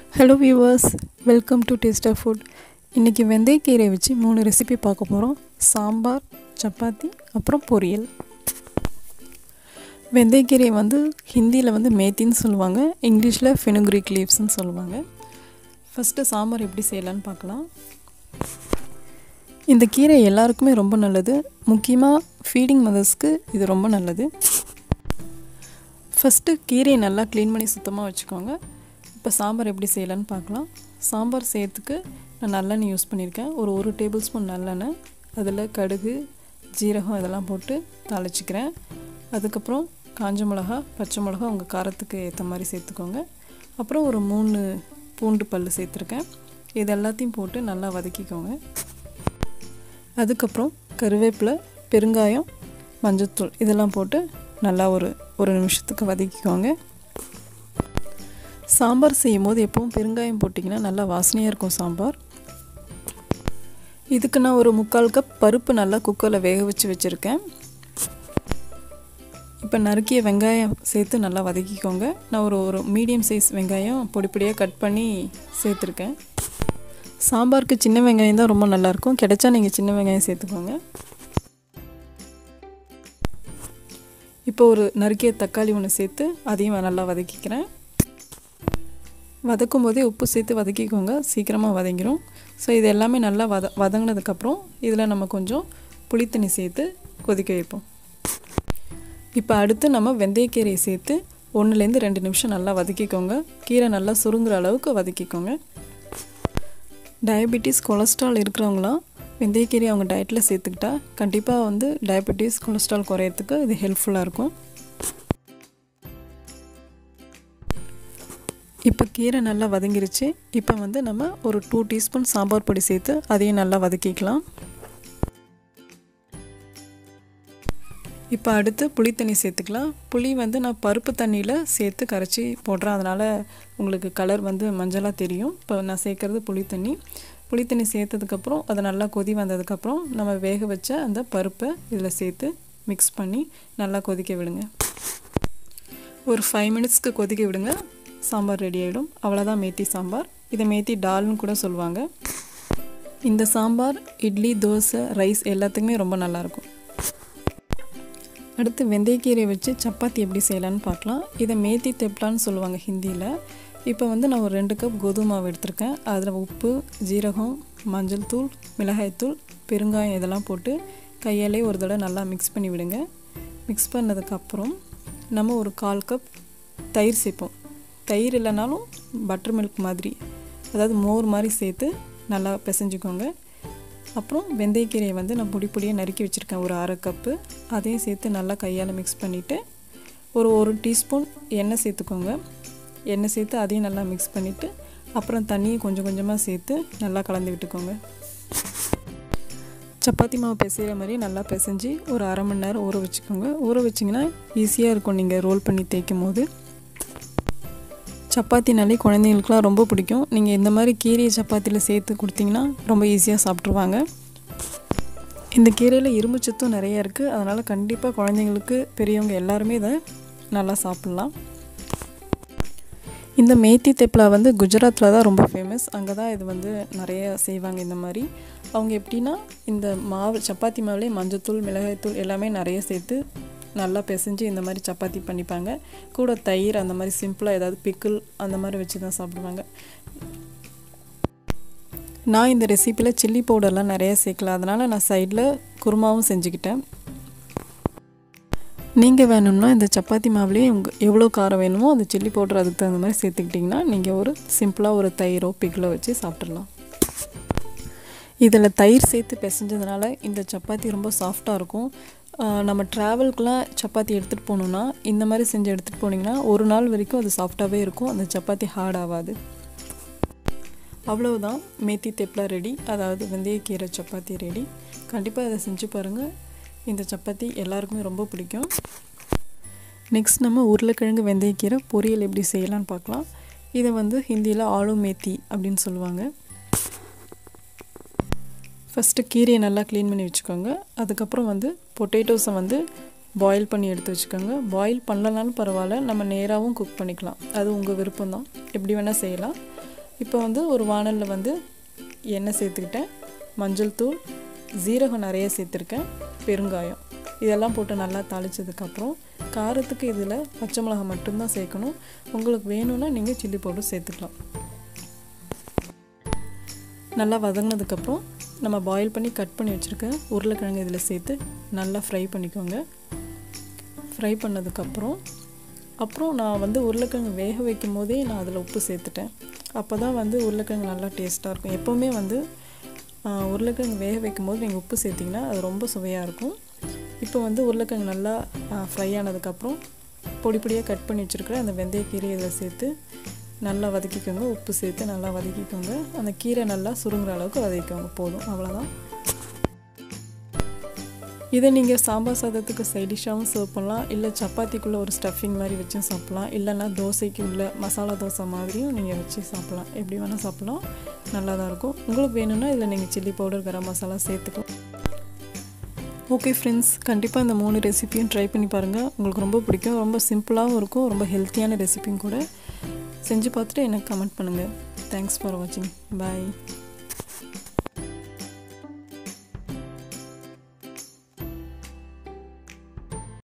hello viewers welcome to taster food இன்றைக்கி வெந்தயக்கீரை வச்சு மூணு ரெசிபி பார்க்க போகிறோம் சாம்பார் சப்பாத்தி அப்புறம் பொரியல் வெந்தயக்கீரை வந்து ஹிந்தியில் வந்து மேத்தின்னு சொல்லுவாங்க இங்கிலீஷில் ஃபெனுக்ரிக் லீவ்ஸ்னு சொல்லுவாங்க ஃபஸ்ட்டு சாம்பார் எப்படி செய்யலான்னு பார்க்கலாம் இந்த கீரை எல்லாருக்குமே ரொம்ப நல்லது முக்கியமாக ஃபீடிங் மதர்ஸ்க்கு இது ரொம்ப நல்லது ஃபஸ்ட்டு கீரையை நல்லா க்ளீன் பண்ணி சுத்தமாக வச்சுக்கோங்க இப்போ சாம்பார் எப்படி செய்யலான்னு பார்க்கலாம் சாம்பார் செய்யறதுக்கு நான் நல்லெண்ணெய் யூஸ் பண்ணியிருக்கேன் ஒரு ஒரு டேபிள் ஸ்பூன் நல்லெண்ணெய் அதில் கடுகு ஜீரகம் இதெல்லாம் போட்டு தாளிச்சிக்கிறேன் அதுக்கப்புறம் காஞ்ச மிளகா பச்சை மிளகா உங்கள் காரத்துக்கு ஏற்ற மாதிரி சேர்த்துக்கோங்க அப்புறம் ஒரு மூணு பூண்டு பல் சேர்த்துருக்கேன் இது எல்லாத்தையும் போட்டு நல்லா வதக்கிக்கோங்க அதுக்கப்புறம் கருவேப்பிலை பெருங்காயம் மஞ்சத்தூள் இதெல்லாம் போட்டு நல்லா ஒரு ஒரு நிமிஷத்துக்கு வதக்கிக்கோங்க சாம்பார் செய்யும் போது எப்பவும் பெருங்காயம் போட்டிங்கன்னா நல்லா வாசனையாக இருக்கும் சாம்பார் இதுக்கு நான் ஒரு முக்கால் கப் பருப்பு நல்லா குக்கரில் வேக வச்சு வச்சுருக்கேன் இப்போ நறுக்கிய வெங்காயம் சேர்த்து நல்லா வதக்கிக்கோங்க நான் ஒரு ஒரு மீடியம் சைஸ் வெங்காயம் பொடி பொடியாக கட் பண்ணி சேர்த்துருக்கேன் சாம்பாருக்கு சின்ன வெங்காயம் தான் ரொம்ப நல்லாயிருக்கும் கிடைச்சா நீங்கள் சின்ன வெங்காயம் சேர்த்துக்கோங்க இப்போ ஒரு நறுக்கிய தக்காளி ஒன்று சேர்த்து அதையும் நல்லா வதக்கிக்கிறேன் வதக்கும் போதே உப்பு சேர்த்து வதக்கிக்கோங்க சீக்கிரமாக வதங்கிடும் ஸோ இது எல்லாமே நல்லா வத வதங்கினதுக்கப்புறம் இதில் நம்ம கொஞ்சம் புளித்தண்ணி சேர்த்து கொதிக்க வைப்போம் இப்போ அடுத்து நம்ம வெந்தயக்கீரையை சேர்த்து ஒன்றுலேருந்து ரெண்டு நிமிஷம் நல்லா வதக்கிக்கோங்க கீரை நல்லா சுருங்குற அளவுக்கு வதக்கிக்கோங்க டயபெட்டிஸ் கொலஸ்ட்ரால் இருக்கிறவங்களாம் வெந்தயக்கீரை அவங்க டயட்டில் சேர்த்துக்கிட்டா கண்டிப்பாக வந்து டயபெட்டிஸ் கொலஸ்ட்ரால் குறையறதுக்கு இது ஹெல்ப்ஃபுல்லாக இருக்கும் இப்போ கீரை நல்லா வதங்கிருச்சு இப்போ வந்து நம்ம ஒரு டூ டீஸ்பூன் சாம்பார் பொடி சேர்த்து அதையும் நல்லா வதக்கிக்கலாம் இப்போ அடுத்து புளி தண்ணி சேர்த்துக்கலாம் புளி வந்து நான் பருப்பு தண்ணியில் சேர்த்து கரைச்சி போடுறேன் அதனால் உங்களுக்கு கலர் வந்து மஞ்சளாக தெரியும் இப்போ நான் சேர்க்குறது புளி தண்ணி புளி தண்ணி சேர்த்ததுக்கப்புறம் அதை நல்லா கொதி வந்ததுக்கப்புறம் நம்ம வேக வச்ச அந்த பருப்பை இதில் சேர்த்து மிக்ஸ் பண்ணி நல்லா கொதிக்க விடுங்க ஒரு ஃபைவ் மினிட்ஸ்க்கு கொதிக்க விடுங்க சாம்பார் ரெடி ஆகிடும் அவ்வளோதான் மேத்தி சாம்பார் இதை மேத்தி டால்னு கூட சொல்லுவாங்க இந்த சாம்பார் இட்லி தோசை ரைஸ் எல்லாத்துக்குமே ரொம்ப நல்லாயிருக்கும் அடுத்து வெந்தயக்கீரை வச்சு சப்பாத்தி எப்படி செய்யலான்னு பார்க்கலாம் இதை மேத்தி தெப்லான்னு சொல்லுவாங்க ஹிந்தியில் இப்போ வந்து நான் ஒரு ரெண்டு கப் கோதுமை மாவு எடுத்திருக்கேன் அதில் உப்பு ஜீரகம் மஞ்சள் தூள் மிளகாய்த்தூள் பெருங்காயம் இதெல்லாம் போட்டு கையாலே ஒரு தடவை நல்லா மிக்ஸ் பண்ணி விடுங்க மிக்ஸ் பண்ணதுக்கப்புறம் நம்ம ஒரு கால் கப் தயிர் சேர்ப்போம் தயிர் இல்லைனாலும் பட்டர் மில்க் மாதிரி அதாவது மோர் மாதிரி சேர்த்து நல்லா பிசைஞ்சுக்கோங்க அப்புறம் வெந்தயக்கீரையை வந்து நான் பொடி பொடியாக நறுக்கி வச்சுருக்கேன் ஒரு அரை கப்பு அதையும் சேர்த்து நல்லா கையால் மிக்ஸ் பண்ணிவிட்டு ஒரு ஒரு டீஸ்பூன் எண்ணெய் சேர்த்துக்கோங்க எண்ணெய் சேர்த்து அதையும் நல்லா மிக்ஸ் பண்ணிவிட்டு அப்புறம் தண்ணியை கொஞ்சம் கொஞ்சமாக சேர்த்து நல்லா கலந்து விட்டுக்கோங்க சப்பாத்தி மாவு பிசைகிற மாதிரி நல்லா பிசைஞ்சு ஒரு அரை மணி நேரம் ஊற வச்சுக்கோங்க ஊற வச்சிங்கன்னா ஈஸியாக இருக்கும் நீங்கள் ரோல் பண்ணி தேய்க்கும் போது சப்பாத்தினாலே குழந்தைங்களுக்குலாம் ரொம்ப பிடிக்கும் நீங்கள் இந்த மாதிரி கீரையை சப்பாத்தியில் சேர்த்து கொடுத்தீங்கன்னா ரொம்ப ஈஸியாக சாப்பிட்ருவாங்க இந்த கீரையில் இரும்பு சத்தும் நிறைய இருக்குது அதனால் கண்டிப்பாக குழந்தைங்களுக்கு பெரியவங்க எல்லாருமே இதை நல்லா சாப்பிட்லாம் இந்த மேத்தி தெப்லா வந்து குஜராத்தில் தான் ரொம்ப ஃபேமஸ் அங்கே தான் இது வந்து நிறைய செய்வாங்க இந்த மாதிரி அவங்க எப்படின்னா இந்த மாவு சப்பாத்தி மாவுலேயே மஞ்சத்தூள் மிளகாய்த்தூள் எல்லாமே நிறைய சேர்த்து நல்லா பிசைஞ்சு இந்த மாதிரி சப்பாத்தி பண்ணிப்பாங்க கூட தயிர் அந்த மாதிரி சிம்பிளாக ஏதாவது பிக்கிள் அந்த மாதிரி வச்சு தான் சாப்பிடுவாங்க நான் இந்த ரெசிப்பியில் சில்லி பவுடர்லாம் நிறைய சேர்க்கல அதனால் நான் சைடில் குருமாவும் செஞ்சுக்கிட்டேன் நீங்கள் வேணும்னா இந்த சப்பாத்தி மாவுலேயே உங்கள் எவ்வளோ காரம் வேணுமோ அந்த சில்லி பவுடர் அதுக்கு தகுந்த மாதிரி சேர்த்துக்கிட்டிங்கன்னா நீங்கள் ஒரு சிம்பிளாக ஒரு தயிரோ பிக்கிளோ வச்சு சாப்பிட்றலாம் இதில் தயிர் சேர்த்து பிசைஞ்சதுனால இந்த சப்பாத்தி ரொம்ப சாஃப்டாக இருக்கும் நம்ம ட்ராவல்க்கெலாம் சப்பாத்தி எடுத்துகிட்டு போகணுன்னா இந்த மாதிரி செஞ்சு எடுத்துகிட்டு போனீங்கன்னா ஒரு நாள் வரைக்கும் அது சாஃப்டாகவே இருக்கும் அந்த சப்பாத்தி ஹார்ட் ஆகாது அவ்வளவுதான் மேத்தி தெப்லா ரெடி அதாவது வெந்தயக்கீரை சப்பாத்தி ரெடி கண்டிப்பாக அதை செஞ்சு பாருங்கள் இந்த சப்பாத்தி எல்லாருக்குமே ரொம்ப பிடிக்கும் நெக்ஸ்ட் நம்ம உருளைக்கிழங்கு வெந்தயக்கீரை பொரியல் எப்படி செய்யலான்னு பார்க்கலாம் இதை வந்து ஹிந்தியில் ஆலு மேத்தி அப்படின்னு சொல்லுவாங்க ஃபஸ்ட்டு கீரையை நல்லா க்ளீன் பண்ணி வச்சுக்கோங்க அதுக்கப்புறம் வந்து பொட்டேட்டோஸை வந்து பாயில் பண்ணி எடுத்து வச்சுக்கோங்க பாயில் பண்ணலனாலும் பரவாயில்ல நம்ம நேராகவும் குக் பண்ணிக்கலாம் அது உங்கள் விருப்பம்தான் எப்படி வேணால் செய்யலாம் இப்போ வந்து ஒரு வானலில் வந்து எண்ணெய் சேர்த்துக்கிட்டேன் மஞ்சள் தூள் ஜீரகம் நிறைய சேர்த்துருக்கேன் பெருங்காயம் இதெல்லாம் போட்டு நல்லா தாளித்ததுக்கப்புறம் காரத்துக்கு இதில் பச்சை மிளகா மட்டும்தான் சேர்க்கணும் உங்களுக்கு வேணும்னா நீங்கள் சில்லி பவுடர் சேர்த்துக்கலாம் நல்லா வதங்கினதுக்கப்புறம் நம்ம பாயில் பண்ணி கட் பண்ணி வச்சுருக்க உருளைக்கிழங்கு இதில் சேர்த்து நல்லா ஃப்ரை பண்ணிக்கோங்க ஃப்ரை பண்ணதுக்கப்புறம் அப்புறம் நான் வந்து உருளைக்கிழங்கு வேக வைக்கும் போதே நான் அதில் உப்பு சேர்த்துட்டேன் அப்போ தான் வந்து உருளைக்கிழங்கு நல்லா டேஸ்ட்டாக இருக்கும் எப்போவுமே வந்து உருளைக்கிழங்கு வேக வைக்கும் போது நீங்கள் உப்பு சேர்த்திங்கன்னா அது ரொம்ப சுவையாக இருக்கும் இப்போ வந்து உருளைக்கிழங்கு நல்லா ஃப்ரை ஆனதுக்கப்புறம் பொடி பொடியாக கட் பண்ணி வச்சுருக்கிற அந்த வெந்தயக்கீரை இதில் சேர்த்து நல்லா வதக்கிக்கோங்க உப்பு சேர்த்து நல்லா வதக்கிக்கோங்க அந்த கீரை நல்லா சுருங்குற அளவுக்கு வதக்கிக்கோங்க போதும் அவ்வளோதான் இதை நீங்கள் சாம்பார் சாதத்துக்கு சைடிஷாகவும் சர்வ் பண்ணலாம் இல்லை சப்பாத்திக்குள்ளே ஒரு ஸ்டஃபிங் மாதிரி வச்சும் சாப்பிட்லாம் இல்லைன்னா தோசைக்கு உள்ள மசாலா தோசை மாதிரியும் நீங்கள் வச்சு சாப்பிட்லாம் எப்படி வேணால் சாப்பிட்லாம் நல்லா தான் இருக்கும் உங்களுக்கு வேணும்னா இதில் நீங்கள் சில்லி பவுடர் கரம் மசாலா சேர்த்துக்கலாம் ஓகே ஃப்ரெண்ட்ஸ் கண்டிப்பாக இந்த மூணு ரெசிப்பியும் ட்ரை பண்ணி பாருங்கள் உங்களுக்கு ரொம்ப பிடிக்கும் ரொம்ப சிம்பிளாகவும் இருக்கும் ரொம்ப ஹெல்த்தியான ரெசிப்பியும் கூட செஞ்சு பார்த்துட்டு எனக்கு கமெண்ட் பண்ணுங்கள் தேங்க்ஸ் ஃபார் வாட்சிங் பாய்